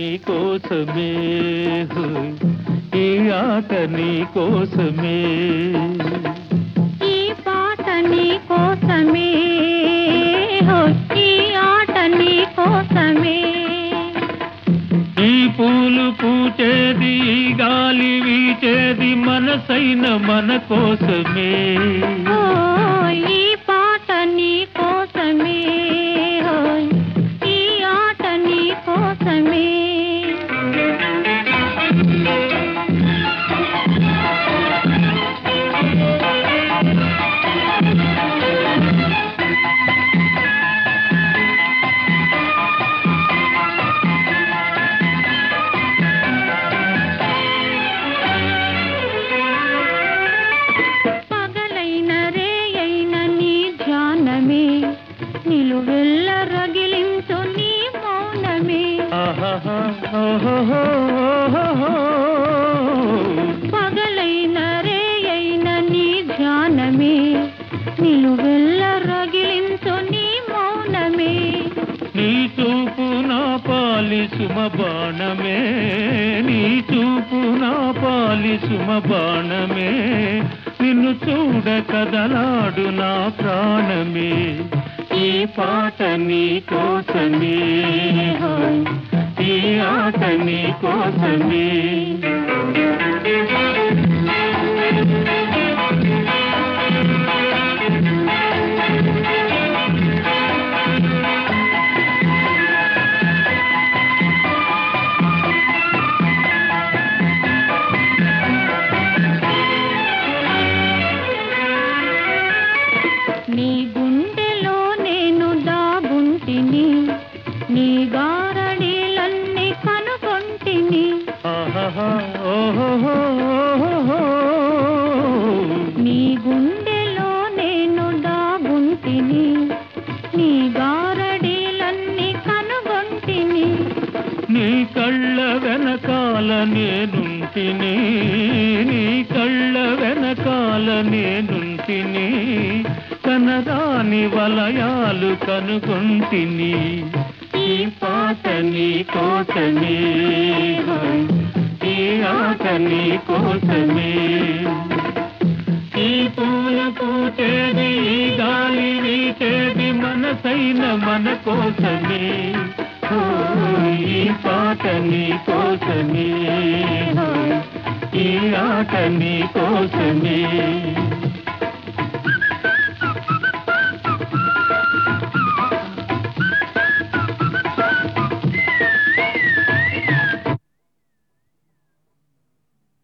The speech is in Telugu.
కోసమే హోయ్. ఈ ఆట నీ కోసమే ఈ పాట నీ కోసమే హోయ్, ఈ ఆట నీ కోసమే ఈ పూలు పూచేది ఈ గాలి వీచేది మనసైన మన కోసమే హోయ్, ఈ పాట నీ కోసమే హోయ్, ఈ ఆట నీ కోసమే పగలైన రేయైన నీ ధ్యానమే నిలువెల్ల రగిలించు నీ మౌనమే ఆహాహా, ఓహోహో, ఓహోహో. పగలైన రేయైన నీ ధ్యానమే నిలువెల్ల రగిలించు నీ మౌనమే నీ చూపు నా పాలి సుమ బాణమే నీ చూపు నా పాలి సుమ బాణమే నిన్ను చూడ కదలాడు నా ప్రాణమే ఈ పాట నీ కోసమే హోయ్, ఈ ఆట నీ కోసమే నీ గుండెలో నేను దాగుంటిని నీ గారడీలన్నీ కనుగొంటిని ఆహాహా, ఓహోహో, ఓహోహో. నీ గుండెలో నేను దాగుంటిని నీ గారడీలన్నీ కనుగొంటిని నీ కళ్ళ వెనకాల నేనుంటిని నీ కళ్ళ వెనకాల నేనుంటిని కనరాని వలయాలు కనుగొంటిని ఈ పాట నీ కోసమే హోయ్, ఈ ఆట నీ కోసమే ఈ పూలు పూచేది ఈ గాలి వీచేది మనసైన మన కోసమే ఓ, ఈ పాట నీ కోసమే ఓ, ఈ ఆట నీ కోసమే